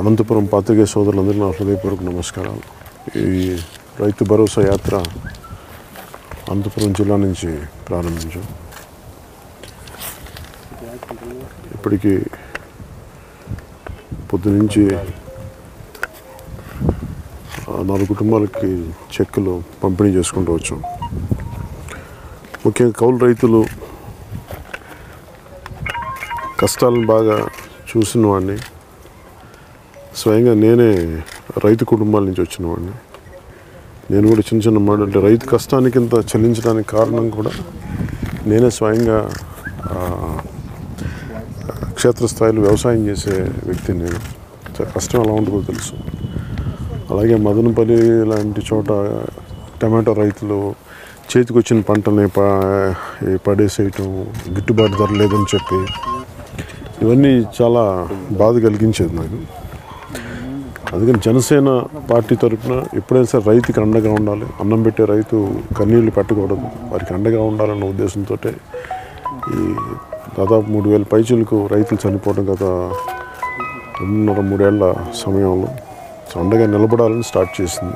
అనంతపురం పాత్రికేయ సోదరులందరూ నా హృదయపూర్వక నమస్కారాలు ఈ రైతు భరోసా యాత్ర అనంతపురం జిల్లా నుంచి ప్రారంభించాం ఇప్పటికీ పొద్దునుంచి ఆ, నాలుగు కుటుంబాలకి చెక్కులు పంపిణీ చేసుకుంటూ వచ్చాం ముఖ్యంగా కౌలు రైతులు కష్టాలను బాగా చూసిన వాడిని స్వయంగా నేనే రైతు కుటుంబాల నుంచి వచ్చిన వాడిని నేను కూడా చిన్న చిన్న మాట అంటే రైతు కష్టానికి ఇంత చెల్లించడానికి కారణం కూడా నేనే స్వయంగా ఆ, క్షేత్రస్థాయిలో వ్యవసాయం చేసే వ్యక్తిని నేను చ- కష్టం ఎలా ఉంటుందో తెలుసు అలాగే మదనపల్లి లాంటి చోట టమాటో రైతులు చేతికి వచ్చిన పంటని ప ఈ పడేసేయటం గిట్టుబాటు ధర లేదని చెప్పి ఇవన్నీ చాలా బాధ కలిగించేది నాకు అందుకని జనసేన పార్టీ తరఫున ఎప్పుడైనా సరే రైతుకి అండగా ఉండాలి అన్నం పెట్టే రైతు కన్నీళ్లు పెట్టకూడదు వారికి అండగా ఉండాలన్న ఉద్దేశంతో ఈ దాదాపు మూడు వేల పైచీలకు రైతులు చనిపోవడం గత రెండున్నర మూడేళ్ల సమయంలో సో అండగా నిలబడాలని స్టార్ట్ చేసింది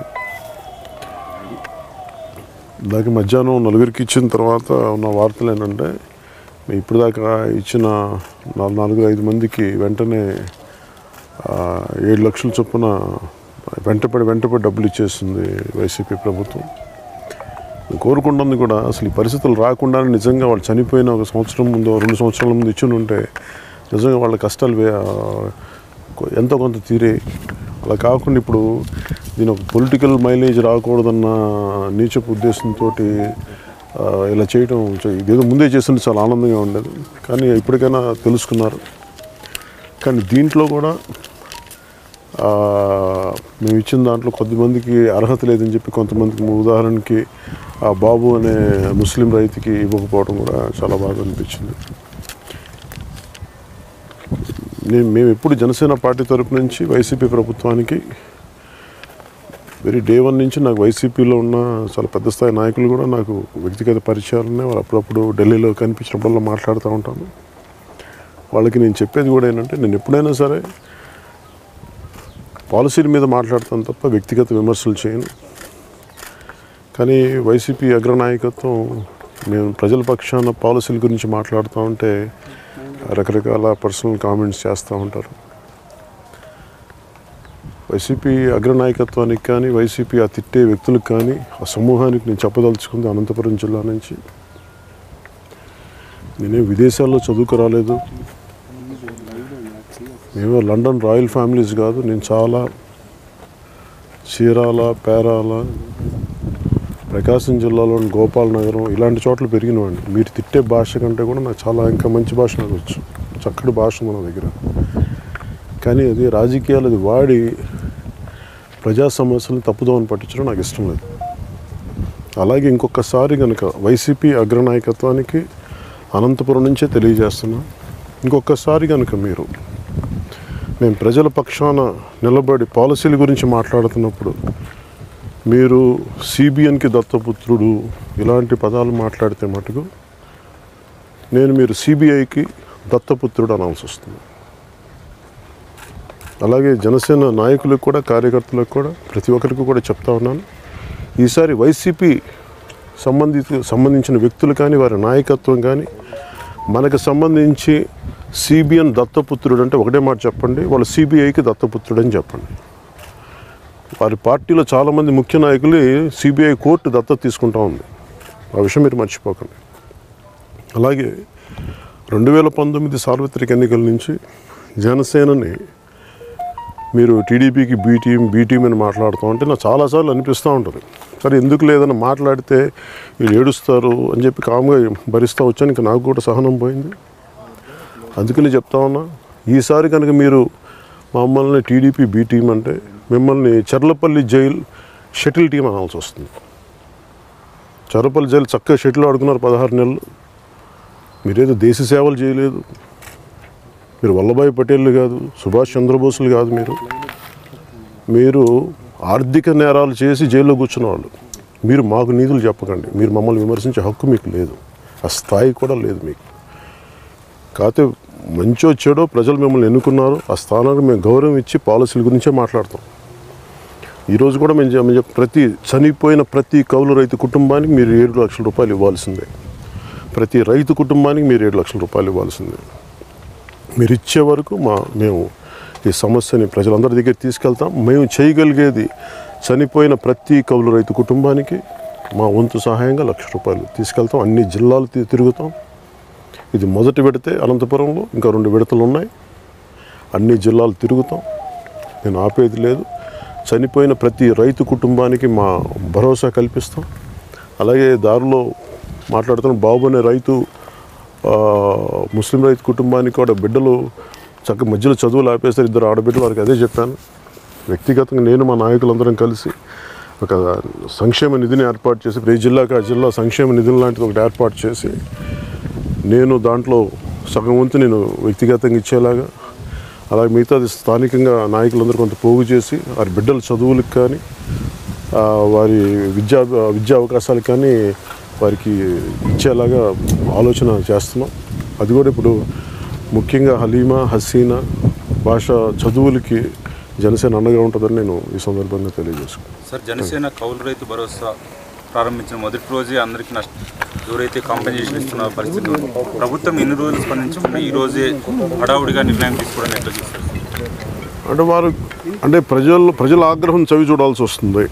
దాకా మధ్యాహ్నం నలుగురికి ఇచ్చిన తర్వాత ఉన్న వార్తలు ఏంటంటే మేము ఇప్పుడు దాకా ఇచ్చిన నాలుగు నాలుగు ఐదు మందికి వెంటనే ఆ, ఏడు లక్షల చొప్పున వెంటపడి వెంటపడి డబ్బులు ఇచ్చేస్తుంది వైసీపీ ప్రభుత్వం నేను కోరుకుంటుంది కూడా అసలు ఈ పరిస్థితులు రాకుండానే నిజంగా వాళ్ళు చనిపోయిన ఒక సంవత్సరం ముందు రెండు సంవత్సరాల ముందు ఇచ్చి ఉంటే నిజంగా వాళ్ళ కష్టాలు వే- కొ- ఎంతో కొంత తీరే అలా కాకుండా ఇప్పుడు దీని ఒక పొలిటికల్ మైలేజ్ రాకూడదన్న నీచపు ఉద్దేశంతో ఇలా చేయడం చ- ఇదేదో ముందే చేస్తుంటే చాలా ఆనందంగా ఉండేది కానీ ఇప్పటికైనా తెలుసుకున్నారు కానీ దీంట్లో కూడా ఆ, మేము ఇచ్చిన దాంట్లో కొద్దిమందికి అర్హత లేదని చెప్పి కొంతమందికి ఉదాహరణకి ఆ బాబు అనే ముస్లిం రైతుకి ఇవ్వకపోవడం కూడా చాలా బాగా అనిపించింది నేను మేము ఎప్పుడు జనసేన పార్టీ తరపు నుంచి వైసీపీ ప్రభుత్వానికి వెరీ డే వన్ నుంచి నాకు వైసీపీలో ఉన్న చాలా పెద్ద స్థాయి నాయకులు కూడా నాకు వ్యక్తిగత పరిచయాలు ఉన్నాయి వాళ్ళు అప్పుడప్పుడు ఢిల్లీలో కనిపించినప్పుడల్లా మాట్లాడుతూ ఉంటాను వాళ్ళకి నేను చెప్పేది కూడా ఏంటంటే నేను ఎప్పుడైనా సరే పాలసీల మీద మాట్లాడతాను తప్ప వ్యక్తిగత విమర్శలు చేయను కానీ వైసీపీ అగ్రనాయకత్వం నేను ప్రజల పక్షాన పాలసీల గురించి మాట్లాడుతూ ఉంటే రకరకాల పర్సనల్ కామెంట్స్ చేస్తూ ఉంటారు వైసీపీ అగ్రనాయకత్వానికి కానీ వైసీపీ ఆ తిట్టే వ్యక్తులకు కానీ ఆ సమూహానికి నేను చెప్పదలుచుకుంది అనంతపురం జిల్లా నుంచి నేనే విదేశాల్లో చదువుకు రాలేదు మేము లండన్ రాయల్ ఫ్యామిలీస్ కాదు నేను చాలా చీరాల పేరాల ప్రకాశం జిల్లాలోని గోపాల్ నగరం ఇలాంటి చోట్ల పెరిగినవాడిని మీరు తిట్టే భాష కంటే కూడా నాకు చాలా ఇంకా మంచి భాష నాకు వచ్చు చక్కటి భాష ఉంది నా దగ్గర కానీ అది రాజకీయాలు అది వాడి ప్రజా సమస్యలను తప్పుదోవని పట్టించడం నాకు ఇష్టం లేదు అలాగే ఇంకొకసారి కనుక వైసీపీ అగ్రనాయకత్వానికి అనంతపురం నుంచే తెలియజేస్తున్నా ఇంకొకసారి కనుక మీరు మేము ప్రజల పక్షాన నిలబడి పాలసీల గురించి మాట్లాడుతున్నప్పుడు మీరు సిబిఎన్కి దత్తపుత్రుడు ఇలాంటి పదాలు మాట్లాడితే మటుకు నేను మీరు సిబిఐకి దత్తపుత్రుడు అనాల్సి వస్తుంది అలాగే జనసేన నాయకులకు కూడా కార్యకర్తలకు కూడా ప్రతి ఒక్కరికి కూడా చెప్తా ఉన్నాను ఈసారి వైసీపీ సంబంధిత సంబంధించిన వ్యక్తులు కానీ వారి నాయకత్వం కానీ మనకు సంబంధించి సిబిఎన్ దత్తపుత్రుడు అంటే ఒకటే మాట చెప్పండి వాళ్ళు సిబిఐకి దత్తపుత్రుడు అని చెప్పండి వారి పార్టీలో చాలామంది ముఖ్య నాయకులు సిబిఐ కోర్టు దత్తత తీసుకుంటా ఉంది ఆ విషయం మీరు మర్చిపోకండి అలాగే రెండు వేల పంతొమ్మిది సార్వత్రిక ఎన్నికల నుంచి జనసేనని మీరు టీడీపీకి బీ టీం బీ టీం అని మాట్లాడుతూ ఉంటే నాకు చాలాసార్లు అనిపిస్తూ ఉంటుంది సరే ఎందుకు లేదని మాట్లాడితే వీళ్ళు ఏడుస్తారు అని చెప్పి కామ్గా భరిస్తూ వచ్చాను ఇంకా నాకు కూడా సహనం పోయింది అందుకని చెప్తా ఉన్నా ఈసారి కనుక మీరు మమ్మల్ని టీడీపీ బీ టీం అంటే మిమ్మల్ని చర్లపల్లి జైల్ షటిల్ టీం అనాల్సి వస్తుంది చర్లపల్లి జైలు చక్కగా షటిల్ ఆడుకున్నారు పదహారు నెలలు మీరేదో దేశ సేవలు చేయలేదు మీరు వల్లభాయ్ పటేల్ కాదు సుభాష్ చంద్రబోసులు కాదు మీరు మీరు ఆర్థిక నేరాలు చేసి జైల్లో కూర్చున్న వాళ్ళు మీరు మాకు నీతులు చెప్పకండి మీరు మమ్మల్ని విమర్శించే హక్కు మీకు లేదు ఆ స్థాయి కూడా లేదు మీకు కాకపోతే మంచో చెడో ప్రజలు మిమ్మల్ని ఎన్నుకున్నారు ఆ స్థానానికి మేము గౌరవం ఇచ్చి పాలసీల గురించే మాట్లాడతాం ఈరోజు కూడా మేము చె- మేము చెప్- ప్రతి చనిపోయిన ప్రతి కౌలు రైతు కుటుంబానికి మీరు ఏడు లక్షల రూపాయలు ఇవ్వాల్సిందే ప్రతి రైతు కుటుంబానికి మీరు ఏడు లక్షల రూపాయలు ఇవ్వాల్సిందే మీరు ఇచ్చే వరకు మా మేము ఈ సమస్యని ప్రజలందరి దగ్గర తీసుకెళ్తాం మేము చేయగలిగేది చనిపోయిన ప్రతి కౌలు రైతు కుటుంబానికి మా వంతు సహాయంగా లక్ష రూపాయలు తీసుకెళ్తాం అన్ని జిల్లాలు తి- తిరుగుతాం ఇది మొదటి విడతే అనంతపురంలో ఇంకా రెండు విడతలు ఉన్నాయి అన్ని జిల్లాలు తిరుగుతాం నేను ఆపేది లేదు చనిపోయిన ప్రతి రైతు కుటుంబానికి మా భరోసా కల్పిస్తాం అలాగే దారిలో మాట్లాడుతున్న బాబు అనే రైతు ఆ, ముస్లిం రైతు కుటుంబానికి కూడా బిడ్డలు చక్క మధ్యలో చదువులు ఆపేస్తారు ఇద్దరు ఆడబిడ్డలు వారికి అదే చెప్పాను వ్యక్తిగతంగా నేను మా నాయకులందరం కలిసి ఒక సంక్షేమ నిధిని ఏర్పాటు చేసి ప్రతి జిల్లాకి ఆ జిల్లా సంక్షేమ నిధులు లాంటిది ఒకటి ఏర్పాటు చేసి నేను దాంట్లో సగం వంతు నేను వ్యక్తిగతంగా ఇచ్చేలాగా అలాగే మిగతాది స్థానికంగా నాయకులందరూ కొంత పోగు చేసి వారి బిడ్డల చదువులకు కానీ ఆ, వారి విద్యా విద్యా అవకాశాలకు కానీ వారికి ఇచ్చేలాగా ఆలోచన చేస్తున్నాం అది కూడా ఇప్పుడు ముఖ్యంగా హలీమా హసీనా భాష చదువులకి జనసేన అండగా ఉంటుందని నేను ఈ సందర్భంగా తెలియజేసుకున్నాను సార్ జనసేన కౌలు రైతు భరోసా ప్రారంభించిన మొదటి రోజే అందరికీ నష్ట ఎవరైతే కాంపెన్సేషన్ ఇస్తున్న పరిస్థితి ఉంది. ప్రభుత్వం ఎన్ని రోజులు స్పందించకుండా ఈ రోజే హడావుడిగా నిర్ణయం తీసుకోవడం ఎట్లా చూస్తారు అంటే వారు అంటే ప్రజలు ప్రజల ఆగ్రహం చవి చూడాల్సి వస్తుంది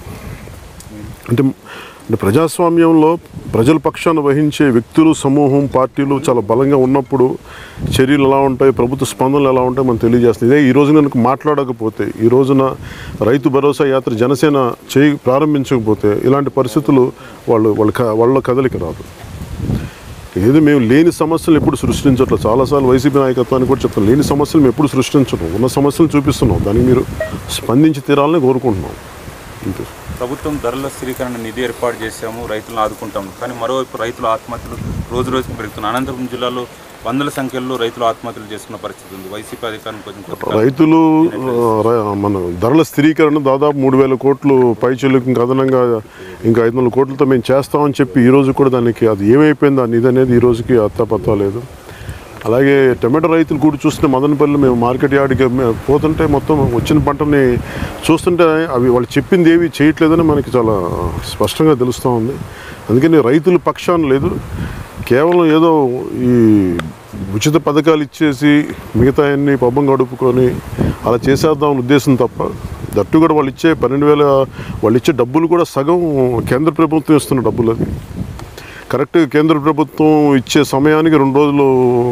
అంటే అంటే ప్రజాస్వామ్యంలో ప్రజల పక్షాన వహించే వ్యక్తులు సమూహం పార్టీలు చాలా బలంగా ఉన్నప్పుడు చర్యలు ఎలా ఉంటాయి ప్రభుత్వ స్పందనలు ఎలా ఉంటాయి మనం తెలియజేస్తుంది ఇదే ఈ రోజు కనుక మాట్లాడకపోతే ఈ రోజున రైతు భరోసా యాత్ర జనసేన చేయి ప్రారంభించకపోతే ఇలాంటి పరిస్థితులు వాళ్ళు వాళ్ళ క- వాళ్ళ కదలిక రాదు ఏది మేము లేని సమస్యలు ఎప్పుడు సృష్టించట్లేదు చాలాసార్లు వైసీపీ నాయకత్వానికి కూడా చెప్తాం లేని సమస్యలు మేము ఎప్పుడు సృష్టించడం ఉన్న సమస్యలు చూపిస్తున్నాం దానికి మీరు స్పందించి తీరాలని కోరుకుంటున్నాం అంతే ప్రభుత్వం ధరల స్థిరీకరణ నిధి ఏర్పాటు చేశాము రైతులను ఆదుకుంటాము కానీ మరోవైపు రైతుల ఆత్మహత్యలు రోజు రోజుకు పెరుగుతున్నాయి అనంతపురం జిల్లాలో వందల సంఖ్యలో రైతులు ఆత్మహత్యలు చేసుకున్న పరిస్థితి ఉంది వైసీపీ అధికారం కొంచెం కొద్దిగా రైతులు ఆ, ర- మన ధరల స్థిరీకరణ దాదాపు మూడు వేల కోట్లు పైచీలకు ఇంకా అదనంగా ఇంకా ఐదు వందల కోట్లతో మేము చేస్తామని చెప్పి ఈ రోజు కూడా దానికి అది ఏమైపోయింది ఆ నిధి అనేది ఈ రోజుకి అత్తపత్తా లేదు అలాగే టమాటో రైతులు కూడా చూస్తుంటే మదనపల్లి మేము మార్కెట్ యార్డ్కి మే- పోతుంటే మొత్తం వచ్చిన పంటని చూస్తుంటే అవి వాళ్ళు చెప్పింది ఏవి చేయట్లేదని మనకి చాలా స్పష్టంగా తెలుస్తూ ఉంది అందుకని రైతుల పక్షాన లేదు కేవలం ఏదో ఈ ఉచిత పథకాలు ఇచ్చేసి మిగతా అన్ని పబ్బం గడుపుకొని అలా చేసేద్దాం ఉద్దేశం తప్ప దట్టు కూడా వాళ్ళు ఇచ్చే పన్నెండు వేల వాళ్ళు ఇచ్చే డబ్బులు కూడా సగం కేంద్ర ప్రభుత్వం ఇస్తున్న డబ్బులు అది కరెక్ట్ కేంద్ర ప్రభుత్వం ఇచ్చే సమయానికి రెండు రోజులు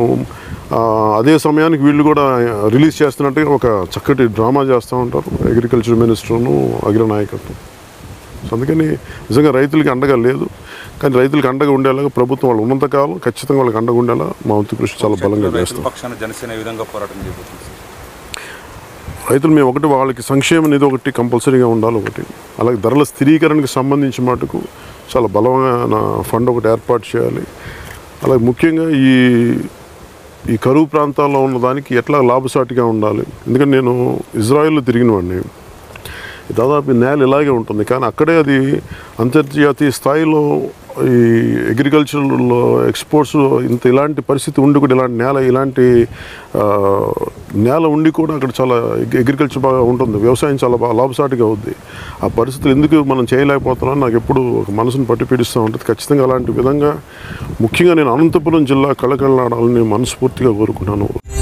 ఆ, అదే సమయానికి వీళ్ళు కూడా రిలీజ్ చేస్తున్నట్టుగా ఒక చక్కటి డ్రామా చేస్తూ ఉంటారు అగ్రికల్చర్ మినిస్టర్ను అగ్ర నాయకత్వం సో అందుకని నిజంగా రైతులకి అండగా లేదు కానీ రైతులకు అండగా ఉండేలాగా ప్రభుత్వం వాళ్ళు ఉన్నంతకాలం ఖచ్చితంగా వాళ్ళకి అండగా ఉండేలా మా వంతు కృషి చాలా బలంగా రైతుల చేస్తాం పక్షాన జనసేన ఈ విధంగా పోరాటం చేయబోతుంది సార్ రైతులు మేము ఒకటి వాళ్ళకి సంక్షేమ నిధి ఒకటి కంపల్సరీగా ఉండాలి ఒకటి అలాగే ధరల స్థిరీకరణకు సంబంధించి మటుకు చాలా బలమైన ఫండ్ ఒకటి ఏర్పాటు చేయాలి అలాగే ముఖ్యంగా ఈ ఈ కరువు ప్రాంతాల్లో ఉన్న దానికి ఎట్లా లాభసాటిగా ఉండాలి ఎందుకంటే నేను ఇజ్రాయెల్లో తిరిగిన వాడిని దాదాపు ఈ నేల ఇలాగే ఉంటుంది కానీ అక్కడే అది అంతర్జాతీయ స్థాయిలో ఈ అగ్రికల్చర్లో ఎక్స్పోర్ట్స్ ఇంత ఇలాంటి పరిస్థితి ఉండి కూడా ఇలాంటి నేల ఇలాంటి ఆ, నేల ఉండి కూడా అక్కడ చాలా అగ్రికల్చర్ బాగా ఉంటుంది వ్యవసాయం చాలా బాగా లాభసాటిగా అవుద్ది ఆ పరిస్థితులు ఎందుకు మనం చేయలేకపోతున్నాం నాకు ఎప్పుడు ఒక మనసును పట్టి పీడిస్తూ ఉంటుంది ఖచ్చితంగా అలాంటి విధంగా ముఖ్యంగా నేను అనంతపురం జిల్లా కళకళలాడాలని మనస్ఫూర్తిగా కోరుకున్నాను